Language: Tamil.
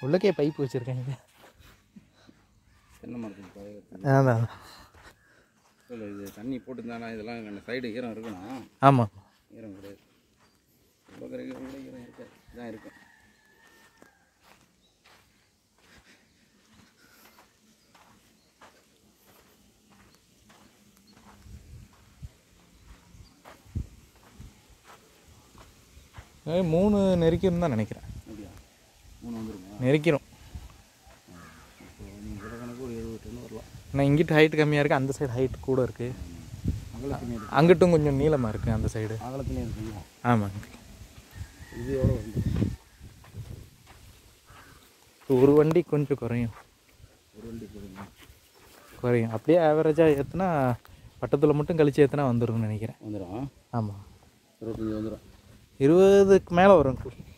உள்ளக்கே பைப் வச்சுருக்காங்க தென்னை மரத்துக்கு பழைய அதான் இல்லை இது தண்ணி போட்டுருந்தானா இதெல்லாம் அந்த சைடு ஈரம் இருக்கணும் ஆமாம் ஈரம் கிடையாது இவ்வளோ கரைக்கு கூட ஈரம் இருக்காது இதான் இருக்கும் ஏய், மூணு நெருக்கிரும் தான் நினைக்கிறேன் அப்படியா மூணு வந்துருங்க நெருக்கிறோம் இப்போ நீங்கள் கூட கணக்கு ஒரு எழுபது டன் வரலாம் ஆனால் இங்கிட்டு ஹைட் கம்மியாக இருக்குது அந்த சைடு ஹைட் கூட இருக்குது அகலத்தினே இருக்கு அங்கிட்டும் கொஞ்சம் நீளமாக இருக்குது அந்த சைடு அகலத்தினே இருக்குங்க ஆமாங்க இது எவ்வளோ வந்து ஒரு வண்டி கொஞ்சம் குறையும் ஒரு வண்டி போடுங்க குறையும் அப்படியே ஆவரேஜாக ஏற்றுனா பட்டத்தில் மட்டும் கழிச்சு ஏற்றுனா வந்துரும்னு நினைக்கிறேன் வந்துடும் ஆமாம் இருபத்தஞ்சி வந்துடும் இருபதுக்கு மேலே வரும்